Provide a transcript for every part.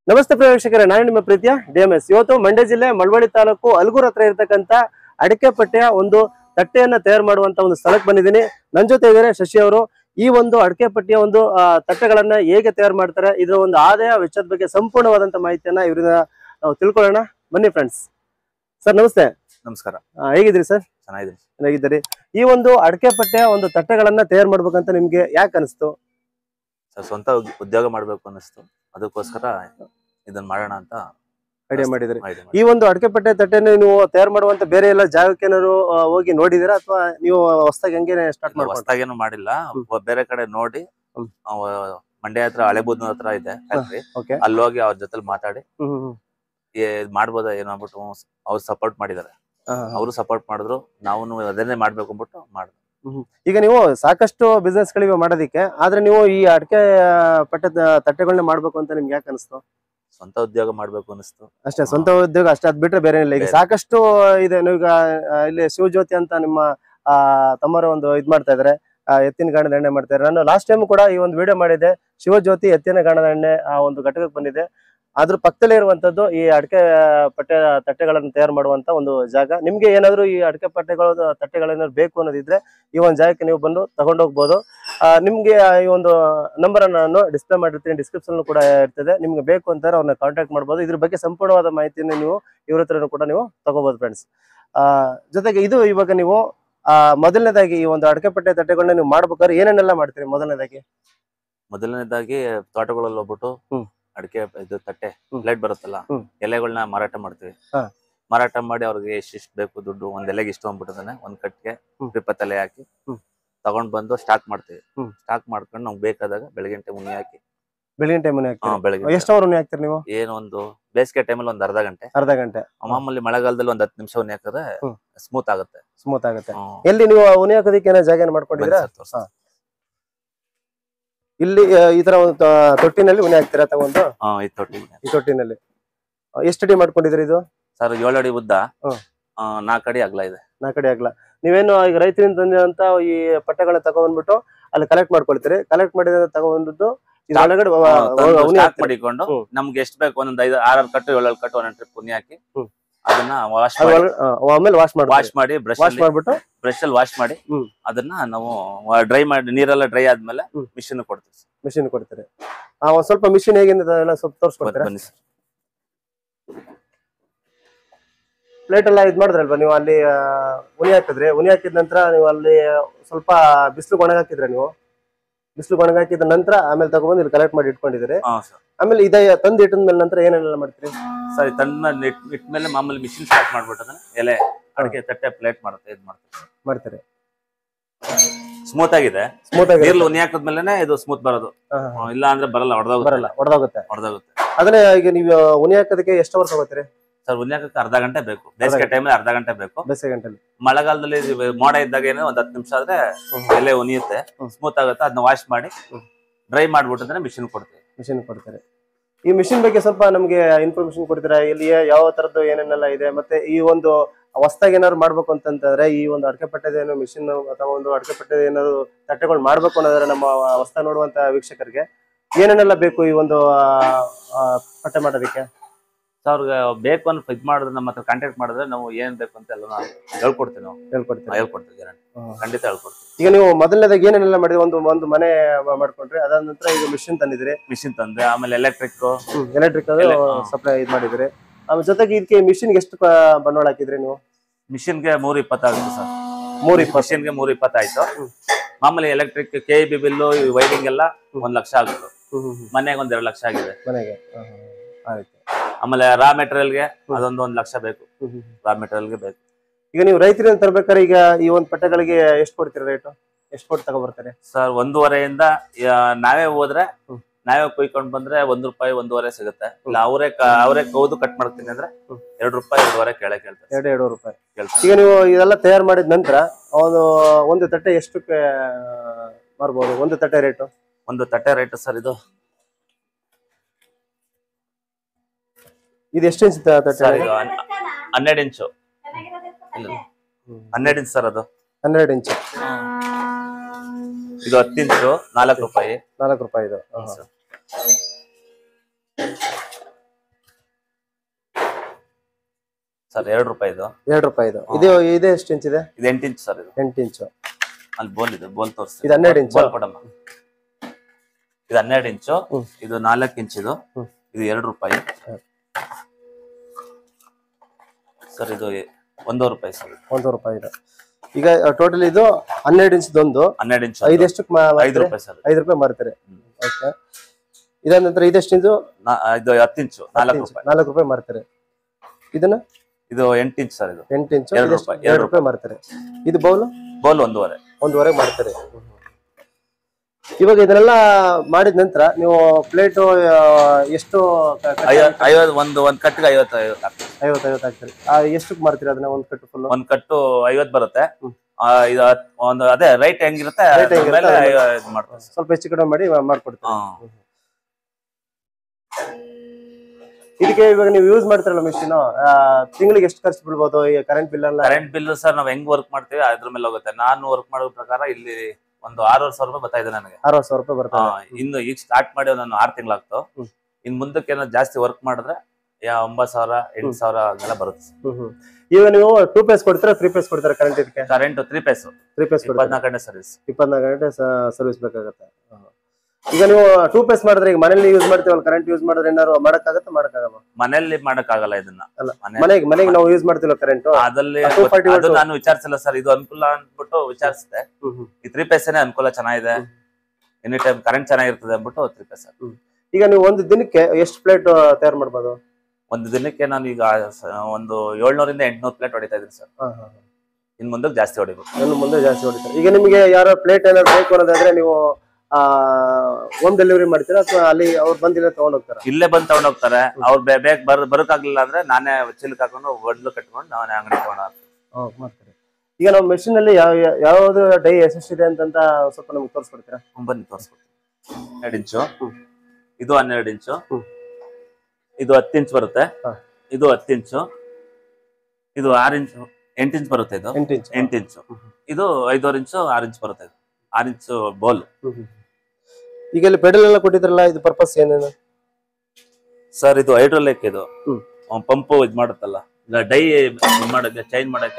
ನಮಸ್ತೆ ಪ್ರೇಕ್ಷಕರೇ ನಾನು ನಿಮ್ಮ ಪ್ರೀತಿಯ ಡಿಎಂಎಸ್ ಇವತ್ತು ಮಂಡ್ಯ ಜಿಲ್ಲೆ ಮಳವಳ್ಳಿ ತಾಲೂಕು ಅಲ್ಗೂರ್ ಹತ್ರ ಇರತಕ್ಕಂತ ಅಡಿಕೆ ಪಟ್ಟೆಯ ಒಂದು ತಟ್ಟೆಯನ್ನ ತಯಾರು ಮಾಡುವಂತ ಒಂದು ಸ್ಥಳಕ್ಕೆ ಬಂದಿದ್ದೀನಿ ನನ್ನ ಜೊತೆ ಇದ್ದಾರೆ ಶಶಿ ಅವರು ಈ ಒಂದು ಅಡಿಕೆ ಪಟ್ಟಿಯ ಒಂದು ಆ, ತಟ್ಟೆಗಳನ್ನ ಹೇಗೆ ತಯಾರು ಮಾಡ್ತಾರೆ ಇದರ ಒಂದು ಆದಾಯ ವೆಚ್ಚದ ಬಗ್ಗೆ ಸಂಪೂರ್ಣವಾದಂತ ಮಾಹಿತಿಯನ್ನ ಇವರಿಂದ ನಾವು ತಿಳ್ಕೊಳ್ಳೋಣ ಬನ್ನಿ ಫ್ರೆಂಡ್ಸ್ ಸರ್ ನಮಸ್ತೆ ನಮಸ್ಕಾರ ಆ, ಹೇಗಿದ್ರಿ ಸರ್ ಚೆನ್ನಾಗಿದ್ದೀನಿ ಚೆನ್ನಾಗಿದ್ದೀರಿ ಈ ಒಂದು ಅಡಿಕೆ ಪಟ್ಟೆಯ ಒಂದು ತಟ್ಟೆಗಳನ್ನ ತಯಾರು ಮಾಡ್ಬೇಕಂತ ನಿಮ್ಗೆ ಯಾಕೆ ಅನಿಸ್ತು ಸರ್ ಸ್ವಂತ ಉದ್- ಉದ್ಯೋಗ ಮಾಡ್ಬೇಕು ಅನ್ನಿಸ್ತು ಅದಕ್ಕೋಸ್ಕರ ಇದನ್ನ ಮಾಡೋಣ ಅಂತ ಐಡಿಯಾ ಮಾಡಿದ್ರಿ idea ಈ ಮಾಡಿದೆ. ಒಂದು ಅಡಿಕೆ ಪಟ್ಟೆ ತಟ್ಟೆನ ನೀವು ತಯಾರು ಮಾಡುವಂತ ಬೇರೆ ಎಲ್ಲ ಜಾಗಕ್ಕೆ ಏನಾದ್ರು ಆ, ಹೋಗಿ ನೋಡಿದಿರಾ ಅಥವಾ ನೀವು ಹೊಸದಾಗಿ ಹಂಗೇನೆ ಸ್ಟಾರ್ಟ್ ಇಲ್ಲ, ಮಾಡ್ಕೊಂಡು ಹೊಸ್ದಾಗೇನು ಮಾಡಿಲ್ಲ ಹ್ಮ್. ಒ- ಬೇರೆ ಕಡೆ ನೋಡಿ ಹ್ಮ್. ಅವ ಮಂಡ್ಯ ಹತ್ರ ಹಳೆಬೂದ್ನ ಹತ್ರ ಇದೆ ಫ್ಯಾಕ್ಟ್ರಿ ಓಕೆ ಅಲ್ಲಿ ಹೋಗಿ ಅವ್ರ ಜೊತೆ ಮಾತಾಡಿ ಏ, ಇದ್ ಮಾಡ್ಬೋದಾ ಏನೋ ಅಂದ್ಬಿಟ್ಟು ಅವ್ರು ಸಪೋರ್ಟ್ ಮಾಡಿದ್ದಾರೆ ಅವರು ಸಪೋರ್ಟ್ ಮಾಡಿದ್ರು ನಾವು ಅದನ್ನೇ ಮಾಡ್ಬೇಕು ಅಂದ್ಬಿಟ್ಟು ಮಾಡಿದ್ರು ಈಗ ನೀವು ಸಾಕಷ್ಟು ಬಿಸ್ನೆಸ್ ಗಳಿವೆ ಮಾಡೋದಿಕ್ಕೆ ಆದ್ರೆ ನೀವು ಈ ಅಡಿಕೆ ಪಟ್ಟೆ ತಟ್ಟೆಗಳನ್ನ ಮಾಡ್ಬೇಕು ಅಂತ ನಿಮ್ಗೆ ಯಾಕೆ ಅನಿಸ್ತು ಸ್ವಂತ ಉದ್ಯೋಗ ಮಾಡ್ಬೇಕು ಅನ್ನಿಸ್ತು ಅಷ್ಟೇ ಸ್ವಂತ ಉದ್ಯೋಗ ಅಷ್ಟೇ ಅದ್ ಬಿಟ್ರೆ ಬೇರೆ ಇಲ್ಲ ಈಗ ಬೇರೆ. ಸಾಕಷ್ಟು ಇದೆ ನೀವು ಈಗ ಆ, ಇಲ್ಲಿ ಶಿವಜ್ಯೋತಿ ಅಂತ ನಿಮ್ಮ ಆ ತಮ್ಮರು ಒಂದು ಇದ್ ಮಾಡ್ತಾ ಇದಾರೆ ಆ, ಎತ್ತಿನ ಗಾಣದ ಎಣ್ಣೆ ಮಾಡ್ತಾ ಇದ್ದಾರೆ ನಾನು ಲಾಸ್ಟ್ ಟೈಮ್ ಕೂಡ ಈ ಒಂದು ವಿಡಿಯೋ ಮಾಡಿದ್ದೆ ಶಿವಜ್ಯೋತಿ ಎತ್ತಿನ ಗಾಣದ ಎಣ್ಣೆ ಆ ಒಂದು ಘಟಕಕ್ಕೆ ಬಂದಿದೆ ಅದ್ರ ಪಕ್ಕದಲ್ಲೇ ಇರುವಂತದ್ದು ಈ ಅಡಿಕೆ ಪಟ್ಟೆ ತಟ್ಟೆಗಳನ್ನು ತಯಾರು ಮಾಡುವಂತ ಒಂದು ಜಾಗ ನಿಮ್ಗೆ ಏನಾದ್ರು ಈ ಅಡಿಕೆ ಪಟ್ಟೆಗಳು ತಟ್ಟೆಗಳೇನಾದ್ರು ಬೇಕು ಅನ್ನೋದಿದ್ರೆ ಈ ಒಂದು ಜಾಗಕ್ಕೆ ನೀವು ಬಂದು ತಗೊಂಡೋಗ್ಬೋದು ಆ, ನಿಮ್ಗೆ ಈ ಒಂದು ನಂಬರ್ ನಾನು ಡಿಸ್ಪ್ಲೇ ಮಾಡಿರ್ತೀನಿ ಡಿಸ್ಕ್ರಿಪ್ಷನ್ ಕೂಡ ಇರ್ತದೆ ನಿಮ್ಗೆ ಬೇಕು ಅಂತಾರೆ ಅವ್ರನ್ನ ಕಾಂಟ್ಯಾಕ್ಟ್ ಮಾಡ್ಬೋದು ಇದ್ರ ಬಗ್ಗೆ ಸಂಪೂರ್ಣವಾದ ಮಾಹಿತಿಯನ್ನು ನೀವು ಇವ್ರ ಹತ್ರನೂ ಕೂಡ ನೀವು ತಗೋಬಹುದು ಫ್ರೆಂಡ್ಸ್ ಜೊತೆಗೆ ಇದು ಇವಾಗ ನೀವು ಆ ಮೊದಲನೇದಾಗಿ ಈ ಒಂದು ಅಡಕೆ ಪಟ್ಟೆ ತಟ್ಟೆಗಳನ್ನ ನೀವು ಮಾಡ್ಬೇಕಾದ್ರೆ ಏನೇನೆಲ್ಲ ಮಾಡ್ತೀರಿ ಮೊದಲನೇದಾಗಿ ಮೊದಲನೇದಾಗಿ ತೋಟಗಳಲ್ಲಿ ಹೋಗ್ಬಿಟ್ಟು ಹ್ಮ್. ಅಡಿಕೆ ಇದು ತಟ್ಟೆ ಹ್ಮ್. ಪ್ಲೇಟ್ ಬರುತ್ತಲ್ಲ ಹ್ಮ್. ಎಲೆಗಳನ್ನ ಮಾರಾಟ ಮಾಡ್ತೀವಿ ಹಾ. ಮಾರಾಟ ಮಾಡಿ ಅವ್ರಿಗೆ ಎಷ್ಟಿಷ್ಟು ಬೇಕು ದುಡ್ಡು ಒಂದ್ ಎಲೆಗೆ ಇಷ್ಟು ಅಂದ್ಬಿಟ್ಟಿದ್ದಾನೆ ಒಂದ್ ಕಟ್ಗೆ ಹ್ಮ್. ಇಪ್ಪತ್ತು ಎಲೆ ಹಾಕಿ ಹ್ಮ್. ತಗೊಂಡ್ ಬಂದು ಸ್ಟಾಕ್ ಮಾಡ್ತೀವಿ ಹ್ಮ್. ಸ್ಟಾಕ್ ಮಾಡ್ಕೊಂಡು ನಮ್ಗೆ ಬೇಕಾದಾಗ ಬೆಳಗ್ಗೆ ಟೈಮ್ ಉಣ್ಣಿ ಹಾಕಿ ಬೆಳಗಿನ ಟೈಮಲ್ಲಿ ಹಾ, ಹಾಕ್ತೀರಿ ಬೆಳಗ್ಗೆ ಎಷ್ಟು ಅವರ್ ಹಾಕ್ತೀರಿ ನೀವು ಏನು ಒಂದು ಬೇಸಿಗೆ ಟೈಮಲ್ಲಿ ಒಂದ್ ಅರ್ಧ ಗಂಟೆ ಅರ್ಧ ಗಂಟೆ ಮಾಮೂಲಿ ಮಳೆಗಾಲದಲ್ಲಿ ಒಂದ್ ಹತ್ತು ನಿಮಿಷ ಉಣ್ಣಿ ಹಾಕಿದ್ರೆ ಹ್ಮ್. ಸ್ಮೂತ್ ಆಗುತ್ತೆ ಸ್ಮೂತ್ ಆಗುತ್ತೆ ಹ್ಮ್. ಎಲ್ಲಿ ನೀವು ಉನಿ ಹಾಕೋದಕ್ಕೆ ಏನೋ ಜಾಗ ಏನ್ ಮಾಡ್ಕೊಂಡಿದ್ದೀರಾ ಬನ್ನಿ ಸರ್ ತೋರ್ಸಿ. ಹಾ. ಇಲ್ಲಿ ಆ, ಈ ತರ ಒಂದು ತ- ತೊಟ್ಟಿನಲ್ಲಿ ಉನಿ ಹಾಕ್ತೀರಾ ತಗೊಂಡು ಹಾ ಈ ತೊಟ್ಟಿ ಈ ತೊಟ್ಟಿನಲ್ಲಿ ಆ, ಎಷ್ಟು ಅಡಿ ಮಾಡ್ಕೊಂಡಿದ್ದೀರಿ ಇದು ಸರ್ ಏಳು ಅಡಿ ಉದ್ದ ಹ್ಮ್. ಆ, ನಾಲ್ಕು ಅಡಿ ಅಗಲ ಇದೆ ನಾ ಕಡೆ ಆಗ್ಲ ನೀವೇನು ಈಗ ರೈತರಿಂದ ತಂದಿರಂತ ಈ ಪಟ್ಟೆಗಳನ್ನ ತಗೊಂಡ್ಬಿಟ್ಟು ಅಲ್ಲಿ ಕಲೆಕ್ಟ್ ಮಾಡ್ಕೊಳ್ತೀರಿ ಕಲೆಕ್ಟ್ ಮಾಡಿದ ತಗೊಂಡ್ಬಿಟ್ಟು ಇದ್ರೊಳಗಡೆ ವ- ವ- ಉನಿ ಸ್ಟಾಕ್ ಹಾಕ್ತೀರಿ. ಮಾಡಿಕೊಂಡು ಹ್ಮ್. ನಮ್ಗೆ ಎಷ್ಟು ಬೇಕು ಒಂದೊಂದ್ ಐದು ಆರಾರು ಕಟ್ಟು ಏಳೇಳು ಕಟ್ಟು ಒಂದೊಂದು ಟ್ರಿಪ್ ಉಣ್ಣಿ ಹಾಕಿ ಹ್ಮ್. ಅದನ್ನ ವಾಶ್ ಅದ್ ಮಾಡಿ ಒಳಗಡೆ- ಆ, ಆಮೇಲೆ ವಾಶ್ ಮಾಡಿ ವಾಶ್ ಮಾಡಿ ಬ್ರಷ್ ವಾಶ್ ಮಾಡ್ಬಿಟ್ಟು ಬ್ರಷ್ ಅಲ್ಲಿ ವಾಶ್ ಮಾಡಿ ಹ್ಮ್. ಅದನ್ನ ನಾವು ಡ್ರೈ ಮಾಡಿ ನೀರೆಲ್ಲ ಡ್ರೈ ಆದ್ಮೇಲೆ ಹ್ಮ್. ಮಿಷಿನ್ ಕೊಡ್ತೀವಿ sir. ಮಿಷಿನ್ ಕೊಡ್ತೀರಿ ಆ ಒಂದ್ ಸ್ವಲ್ಪ ಮಿಷಿನ್ ಹೇಗಿದೆ ಅದೆಲ್ಲ ಸ್ವಲ್ಪ ತೋರಿಸ್ಕೊಡ್ತೀರಾ ಬನ್ನಿ ಸರ್ ಪ್ಲೇಟ್ ಎಲ್ಲ ಇದ್ ಮಾಡಿದ್ರಲ್ವಾ ನೀವು ಅಲ್ಲಿ ಆ, ಉನಿ ಹಾಕಿದ್ರಿ ಉನಿ ಹಾಕಿದ ನಂತರ ನೀವು ಅಲ್ಲಿ ಸ್ವಲ್ಪ ಬಿಸಿಲು ಒಣಗ ಹಾಕಿದ್ರೆ ನೀವು ಬಿಸಿಲು ಒಣಗ ಹಾಕಿದ ನಂತರ ಆಮೇಲೆ ತಗೊಂಡ್ಬಂದು ಇಲ್ಲಿ ಕಲೆಕ್ಟ್ ಮಾಡಿ ಇಟ್ಕೊಂಡಿದ್ದೀರಿ ಹಾ ಸರ್ ಆಮೇಲೆ ಇದೇ ತಂದು ಇಟ್ಟಿದ ಮೇಲೆ ನಂತರ ಏನೆಲ್ಲ ಮಾಡ್ತೀರಿ ಸರಿ ತನ್ನ ಇಟ್ ಇಟ್ಮೇಲೆ ಮಾಮೂಲಿ ಮಿಷಿನ್ ಸ್ಟಾರ್ಟ್ ಮಾಡ್ಬಿಟ್ಟು ಅದನ್ನ ಎಲೆ ಅಡಿಕೆ ತಟ್ಟೆ ಪ್ಲೇಟ್ ಮಾಡುತ್ತೆ ಇದ್ ಮಾಡ್ತೀವಿ ಮಾಡ್ತೀರಿ ಸ್ಮೂತ್ ಆಗಿದೆ ಸ್ಮೂತ್ ಆಗಿ ನೀರ್ಲು ಉನಿ ಹಾಕಿದ್ಮೇಲೆ ಇದು ಸ್ಮೂತ್ ಬರೋದು ಹ್ಮ್, ಇಲ್ಲ ಅಂದ್ರೆ ಬರಲ್ಲ ಹೊಡೆದೋಗುತ್ತೆ ಬರಲ್ಲ ಹೊಡೆದೋಗುತ್ತೆ ಹೊಡೆದೋಗುತ್ತೆ ಅದನ್ನೇ ಈಗ ನೀವು ಉನಿ ಹಾಕೋದಕ್ಕೆ ಎಷ್ಟು ಅವರ್ ತಗೋತೀರಿ ಸರ್ ಉನಿ ಹಾಕಕ್ಕೆ ಅರ್ಧ ಗಂಟೆ ಬೇಕು ಬೇಸಿಗೆ ಟೈಮಲ್ಲಿ ಅರ್ಧ ಗಂಟೆ ಬೇಕು ಬೇಸಿಗೆ ಗಂಟೆಲಿ ಮಳೆಗಾಲದಲ್ಲಿ ಇದು ಮೋಡ ಇದ್ದಾಗ ಏನೋ ಒಂದ್ ಹತ್ತು ನಿಮಿಷ ಆದ್ರೆ ಎಲೆ ಉನಿಯುತ್ತೆ ಹ್ಮ್. ಸ್ಮೂತ್ ಆಗುತ್ತೆ ಅದನ್ನ ವಾಶ್ ಮಾಡಿ ಹ್ಮ್. ಡ್ರೈ ಮಾಡ್ಬಿಟ್ಟಿದ್ರೆ ಮಿಷಿನ್ ಕೊಡ್ತೀವಿ ಮಿಷಿನ್ ಕೊಡ್ತಾರೆ ಈ ಮಿಷಿನ್ ಬಗ್ಗೆ ಸ್ವಲ್ಪ ನಮಗೆ ಇನ್ಫಾರ್ಮೇಶನ್ ಕೊಡ್ತೀರಾ ಇಲ್ಲಿ ಯಾವ ತರದ್ದು ಏನೇನೆಲ್ಲ ಇದೆ ಮತ್ತೆ ಈ ಒಂದು ಹೊಸ್ದಾಗಿ ಏನಾದ್ರು ಮಾಡ್ಬೇಕು ಅಂತಂತಂದ್ರೆ ಈ ಒಂದು ಅಡಕೆ ಪಟ್ಟೆದ ಏನೋ ಮಿಷಿನ್ ಅಥವಾ ಒಂದು ಅಡಕೆ ಪಟ್ಟೆದ ಏನಾದ್ರು ತಟ್ಟೆಗಳು ಮಾಡ್ಬೇಕು ಅನ್ನೋದ್ರೆ ನಮ್ಮ ಹೊಸ್ದಾಗಿ ನೋಡುವಂತ ವೀಕ್ಷಕರಿಗೆ ಏನೇನೆಲ್ಲ ಬೇಕು ಈ ಒಂದು ಆ, ಆ, ಪಟ್ಟೆ ಮಾಡೋದಕ್ಕೆ ಸೊ ಅವ್ರಿಗೆ ಬೇಕು ಅಂತ ಇದ್ ಮಾಡಿದ್ರೆ ನಮ್ಮ ಹತ್ರ ಕಾಂಟ್ಯಾಕ್ಟ್ ಮಾಡಿದ್ರೆ ನಾವು ಏನ್ ಬೇಕು ಅಂತ ಎಲ್ಲ ನಾವು ಹೇಳ್ಕೊಡ್ತೀವಿ ನಾವು ಹೇಳ್ಕೊಡ್ತೀರಾ ಹೇಳ್ಕೊಡ್ತೀವಿ ಗ್ಯಾರಂಟಿ ಖಂಡಿತ ಹೇಳ್ಕೊಡ್ತೀವಿ ಈಗ ನೀವು ಮೊದಲನೇದಾಗಿ ಏನೇನೆಲ್ಲ ಮಾಡಿದ್ರಿ ಒಂದು ಒಂದು ಮನೆ ಮಾಡ್ಕೊಂಡ್ರಿ ಅದಾದ ನಂತರ ಈಗ ಮಿಷಿನ್ ತಂದಿದ್ರಿ ಮಿಷಿನ್ ತಂದೆ ಆಮೇಲೆ ಎಲೆಕ್ಟ್ರಿಕ್ ಎಲೆಕ್ಟ್ರಿಕ್ Ele- ಹಾ. ಸಪ್ಲೈ ಇದು ಮಾಡಿದ್ರಿ ಆಮೇಲೆ ಜೊತೆಗೆ ಇದಕ್ಕೆ ಮಿಷಿನ್ಗೆ ಎಷ್ಟು ಕ- ಬಂಡವಾಳ ಹಾಕಿದ್ರಿ ನೀವು ಮಿಷಿನ್ಗೆ ಮೂರ್ ಇಪ್ಪತ್ತಾಗುತ್ತೆ ಸರ್ ಮೂರ್ ಇಪ್ಪತ್ತು ಮಿಷಿನ್ಗೆ ಮೂರ್ ಇಪ್ಪತ್ತಾಯ್ತು ಹ್ಮ್. ಮಾಮೂಲಿ electric K B bill wiring ಎಲ್ಲ ಹ್ಮ್. ಒಂದ್ ಲಕ್ಷ ಆಗುತ್ತೆ ಹ್ಮ್ ಹ್ಮ್ ಹ್ಮ್. ಮನೆಗೆ ಒಂದ್ ಎರಡು ಲಕ್ಷ ಆಗಿದೆ ಮನೆಗೆ ಹಾ, ಹಾ, ಹಾ. ಆಯ್ತು ಆಮೇಲೆ ರಾ ಮೆಟೀರಿಯಲ್ಗೆ ಅದೊಂದು ಒಂದ್ ಲಕ್ಷ ಬೇಕು ಹ್ಮ್ ಹ್ಮ್ ಹ್ಮ್. ರಾ ಮೆಟೀರಿಯಲ್ಗೆ ಬೇಕು ಈಗ ನೀವು ರೈತರಿಂದ ತರ್ಬೇಕಾದ್ರೆ ಈಗ ಈ ಒಂದು ಪಟ್ಟೆಗಳಿಗೆ ಎಷ್ಟು ಕೊಡ್ತೀರಾ ರೇಟು ಎಷ್ಟು ಕೊಟ್ಟು ತಗೊಬರ್ತಾರೆ ಸರ್ ಒಂದೂವರೆಯಿಂದ ಆ, ನಾವೇ ಹೋದ್ರೆ ಹ್ಮ್. ನಾವೇ ಕುಯ್ಕೊಂಡ್ ಬಂದ್ರೆ ಒಂದ್ ರೂಪಾಯಿ ಒಂದೂವರೆ ಸಿಗುತ್ತೆ ಇಲ್ಲ ಅವರೇ ಅವರೇ ಕೌದು ಕಟ್ ಮಾಡ್ತೀನಿ ಅಂದ್ರೆ ಹ್ಮ್. ಎರಡು ರೂಪಾಯಿ ಎರಡೂವರೆ ಕೆಳಗೆ ಕೇಳ್ತಾರೆ ಎರಡು ಎರಡು ರೂಪಾಯಿ ಕೇಳ್ತಾರೆ ಈಗ ನೀವು ಇದೆಲ್ಲ ತಯಾರು ಮಾಡಿದ ನಂತರ ಒಂದು ಒಂದು ತಟ್ಟೆ ಎಷ್ಟಕ್ಕೆ ಮಾರ್ಬೋದು ಒಂದು ತಟ್ಟೆ ರೇಟು ಒಂದು ತಟ್ಟೆ ರೇಟ್ ಸರ್ ಇದು ಇದು ಎಷ್ಟು ಇಂಚ್ ತಟ್ಟೆ ಸರ್ ಇದು ಹನ್- ಹನ್ನೆರಡು ಇಂಚು ಇಲ್ಲ ಹನ್ನೆರಡು ಇಂಚ್ ಸರ್ ಅದು ಹನ್ನೆರಡು ಇಂಚ್ ಇದು ಹತ್ತು ಇಂಚು ನಾಲ್ಕು ರೂಪಾಯಿ ನಾಲ್ಕು ರೂಪಾಯಿ ಇದು ಹಾ, ಹಾ. ಸರ್. ಸರ್ ಎರಡು ರೂಪಾಯಿ ಇದು ಎರಡು ರೂಪಾಯಿ ಇದು ಇದು ಇದು ಎಷ್ಟು ಇಂಚ್ ಇದೆ ಇದು ಎಂಟು ಇಂಚ್ ಸರ್ ಇದು ಎಂಟು ಇಂಚು ಅಲ್ಲಿ ಬೋಲ್ ಇದೆ ಬೋಲ್ ತೋರಿಸ್ತೀನಿ ಇದು ಹನ್ನೆರಡು ಇಂಚು? ಬೋಲ್ ಕೊಡಮ್ಮ ಇದು ಹನ್ನೆರಡು ಇಂಚು ಹ್ಮ್. ಇದು ನಾಲ್ಕು ಇಂಚ್ ಇದು ಹ್ಮ್. ಇದು ಎರಡು ರೂಪಾಯಿ ಹ್ಮ್. ಸರ್ ಇದು ಒಂದೂವರೆ ರೂಪಾಯಿ ಸರ್ ಇದು. ಒಂದು ರೂಪಾಯಿ ಇದೆ ಈಗ ಟೋಟಲ್ ಇದು ಹನ್ನೆರಡು ಇಂಚ್ದೊಂದು ಹನ್ನೆರಡು ಇಂಚ್ ಐದು ಎಷ್ಟಕ್ಕೆ ಐದು ರೂಪಾಯಿ ಸರ್ ಐದು ರೂಪಾಯಿ ಮಾರ್ತಾರೆ ಹ್ಮ್. ಓಕೆ ಇದಾದ ನಂತರ ಇದೆಷ್ಟು ಇಂಚು ನಾ- ಇದು ಹತ್ತು ಇಂಚು ನಾಲ್ಕು ರೂಪಾಯಿ ನಾಲ್ಕು ರೂಪಾಯಿ ಮಾರ್ತಾರೆ ಇದನ್ನ ಇದು ಎಂಟು ಇಂಚ್ ಸರ್ ಇದು ಎಂಟು ಇಂಚು ಎರಡು ಇದೆಷ್ಟು? ರೂಪಾಯಿ, ಎರಡು ಎರಡು ರೂಪಾಯಿ ಮಾರ್ತಾರೆ ಇದು ಬೌಲು ಬೋಲ್ ಒಂದೂವರೆ ಒಂದೂವರೆ ಮಾಡ್ತಾರೆ ಇವಾಗ ಇದನ್ನೆಲ್ಲ ಮಾಡಿದ ನಂತರ ನೀವು ಪ್ಲೇಟ್ ಎಷ್ಟು ಕ- ಕಟ್ಟಿ- ಐವತ್ ಐವತ್ತು ಒಂದು ಒಂದ್ ಕಟ್ಟಿಗೆ ಐವತ್ತು ಐವತ್ತು ಆಗ್ತದೆ ಐವತ್ತು ಐವತ್ತು ಹಾಕ್ತಾರೆ ಆ, ಎಷ್ಟಕ್ಕೆ ಮಾರ್ತೀರಾ ಅದನ್ನ ಒಂದು ಕಟ್ಟು ಫುಲ್ ಒಂದ್ ಕಟ್ಟು ಐವತ್ ಬರುತ್ತೆ ಹ್ಮ್. ಆ, ಇದು ಹತ್- ಒಂದು ಅದೇ ರೈಟ್ ಹೆಂಗಿರುತ್ತೆ Rate ಹೆಂಗಿರುತ್ತೆ ಮೇಲೆ ಅದ್ರ ಮೇಲೆ. ಇದು ಮಾಡ್ತಾರೆ ಸರ್. ಸ್ವಲ್ಪ ಹೆಚ್ಚು ಕಡಿಮೆ ಮಾಡಿ ಮಾಡ್ಕೊಡ್ತೀರಾ ಹಾ. ಇದಕ್ಕೆ ಇವಾಗ ನೀವು ಯೂಸ್ ಮಾಡ್ತಿರಲ್ಲ ಮಿಷಿನ್ ತಿಂಗಳಿಗೆ ಎಷ್ಟು ಖರ್ಚು ಬೀಳ್ಬೋದು ಈ ಕರೆಂಟ್ ಬಿಲ್ ಎಲ್ಲ ಕರೆಂಟ್ ಬಿಲ್ ಸರ್ ನಾವ್ ಹೆಂಗ್ ವರ್ಕ್ ಮಾಡ್ತೀವಿ ಅದ್ರ ಮೇಲೆ ಹೋಗುತ್ತೆ ನಾನು ವರ್ಕ್ ಮಾಡೋ ಪ್ರಕಾರ ಇಲ್ಲಿ ಒಂದು ಆರೂವರೆ ಸಾವಿರ ರೂಪಾಯಿ ಬರ್ತಾ ಇದೆ ನನಗೆ ಅರವತ್ತು ಸಾವಿರ ರೂಪಾಯಿ ಆ, ಬರ್ತದೆ ಇನ್ನು ಈಗ ಸ್ಟಾರ್ಟ್ ಮಾಡಿ ನಾನು ಆರ್ ತಿಂಗಳಾಗ್ತು ಹ್ಮ್. ಇನ್ ಮುಂದಕ್ಕೆ ಏನೋ ಜಾಸ್ತಿ ವರ್ಕ್ ಮಾಡಿದ್ರೆ ಯಾ ಒಂಬತ್ ಸಾವಿರ ಎಂಟು ಹ್ಮ್. ಸಾವಿರ ಹಂಗೆಲ್ಲ ಬರುತ್ತೆ ಹ್ಮ್ ಹ್ಮ್. ಈಗ ನೀವು ಟೂ ಪೇಸ್ ಕೊಡ್ತೀರಾ ತ್ರೀ ಪೇಸ್ ಕೊಡ್ತೀರಾ ಕರೆಂಟ್ ಇದಕ್ಕೆ current three phase three phase ಕೊಡ್ತೀರಾ ಇಪ್ಪತ್ನಾಲ್ಕು ಗಂಟೆ ಸರ್ವಿಸ್ ಇಪ್ಪತ್ನಾಲ್ಕು ಗಂಟೆ ಸರ್ವಿಸ್ ಬೇಕಾಗತ್ತೆ ಹ. ಈಗ ನೀವು ಟೂ ಪೇಸ್ ಮಾಡಿದ್ರೆ ಈಗ ಮನೇಲಿ ಯೂಸ್ ಮಾಡ್ತೀವಲ್ಲ ಕರೆಂಟ್ ಯೂಸ್ ಮಾಡಿದ್ರೆ ಏನಾದ್ರು ಮಾಡಕ್ಕಾಗತ್ತೆ ಮಾಡಕ್ಕಾಗಲ್ಲ ಮನೆಯಲ್ಲಿ ಮಾಡಕ್ ಆಗಲ್ಲ ಇದನ್ನ ಅಲ್ಲ. ಮನೆ ಮನೆಗೆ ಮನೆಗೆ ನಾವು ಯೂಸ್ ಮಾಡ್ತಿಲ್ಲ ಕರೆಂಟ್ ಅದಲ್ಲಿ ಆ 240 ಅದು volt. ನಾನು ವಿಚಾರಿಸಿಲ್ಲ ಸರ್ ಇದು ಅನುಕೂಲ ಅಂದ್ಬಿಟ್ಟು ವಿಚಾರಿಸಿದೆ ಈ ತ್ರೀ ಪೈಸೆನೆ ಅನುಕೂಲ ಚೆನ್ನಾಗಿದೆ ಎನಿ ಟೈಮ್ ಕರೆಂಟ್ ಚೆನ್ನಾಗಿರ್ತದೆ ಅಂದ್ಬಿಟ್ಟು ತ್ರೀ ಪೈಸೆ ಈಗ ನೀವು ಒಂದು ದಿನಕ್ಕೆ ಎಷ್ಟು ಪ್ಲೇಟ್ ತಯಾರು ಮಾಡ್ಬೋದು ಒಂದು ದಿನಕ್ಕೆ ನಾನು ಈಗ ಸ- ಒಂದು ಏಳ್ನೂರಿಂದ ಎಂಟ್ನೂರು ಪ್ಲೇಟ್ ಹೊಡಿತಾ ಇದ್ದೀನಿ ಸರ್ ಹ, ಹ, ಹ. ಇನ್ ಮುಂದಕ್ಕೆ ಜಾಸ್ತಿ ಹೊಡಿಬೇಕು ಇನ್ನು ಮುಂದೆ ಜಾಸ್ತಿ ಹೊಡಿತಾರೆ ಈಗ ನಿಮಗೆ ಯಾರೋ ಪ್ಲೇಟ್ ಏನಾದ್ರು ಬೇಕು ಅನ್ನೋದಾದ್ರೆ ನೀವು ಆ ಹೋಮ್ ಡೆಲಿವರಿ ಮಾಡ್ತೀರಾ ಅಥವಾ ಅಲ್ಲಿ ಅವ್ರು ಬಂದಿಲ್ಲ ತಗೊಂಡ್ ಹೋಗ್ತಾರ ಇಲ್ಲೇ ಬಂದು ತಗೊಂಡ್ ಹೋಗ್ತಾರೆ ಅವ್ರು ಬೇ- ಬೇಗ ಬರ್ ಬರೋಕ್ಕಾಗ್ಲಿಲ್ಲ ಅಂದ್ರೆ ನಾನೇ ಚಿಲ್ಕ್ ಹಾಕೊಂಡು ಒಡ್ಲು ಕಟ್ಕೊಂಡು ನಾನೇ ಅಂಗಡಿ ತಗೊಂಡ ಮಾಡ್ತಾರೆ ಈಗ ನಾವು ಮೆಷಿನ್ ಅಲ್ಲಿ ಯಾವ ಯಾವ- ಯಾವ್ದು ಡೈ ಎಷ್ಟೆಷ್ಟಿದೆ ಅಂತಂತ ಸ್ವಲ್ಪ ನಮ್ಗೆ ತೋರಿಸ್ಕೊಡ್ತೀರಾ ಬನ್ನಿ ತೋರಿಸ್ಕೊಡ್ತೀನಿ ಎರಡು ಇಂಚು ಹ್ಮ್. ಇದು ಹನ್ನೆರಡು ಇಂಚು ಹ್ಮ್. ಇದು ಹತ್ತು ಇಂಚ್ ಬರುತ್ತೆ ಹಾ. ಇದು ಹತ್ತು ಇಂಚು ಇದು ಆರು ಇಂಚು ಎಂಟು ಇಂಚ್ ಬರುತ್ತೆ ಇದು ಎಂಟು ಇಂಚ್ ಎಂಟು ಇಂಚು ಇದು ಐದೂವರೆ ಇಂಚು ಆರು ಇಂಚ್ ಬರುತ್ತೆ ಇದು ಆರು ಇಂಚು ಬೋಲ್ ಈಗ ಇಲ್ಲಿ ಪೆಡಲ್ ಎಲ್ಲ ಕೊಟ್ಟಿದ್ರಲ್ಲ ಇದು ಪರ್ಪಸ್ ಏನೇನು ಸರ್ ಇದು ಹೈಡ್ರೋಲಿಕ್ ಇದು ಹ್ಮ್. ಪಂಪು ಇದ್ ಮಾಡುತ್ತಲ್ಲ ಈಗ ಡೈ ಇದ್ ಮಾಡಕ್ಕೆ ಚೈನ್ ಮಾಡಕ್ಕೆ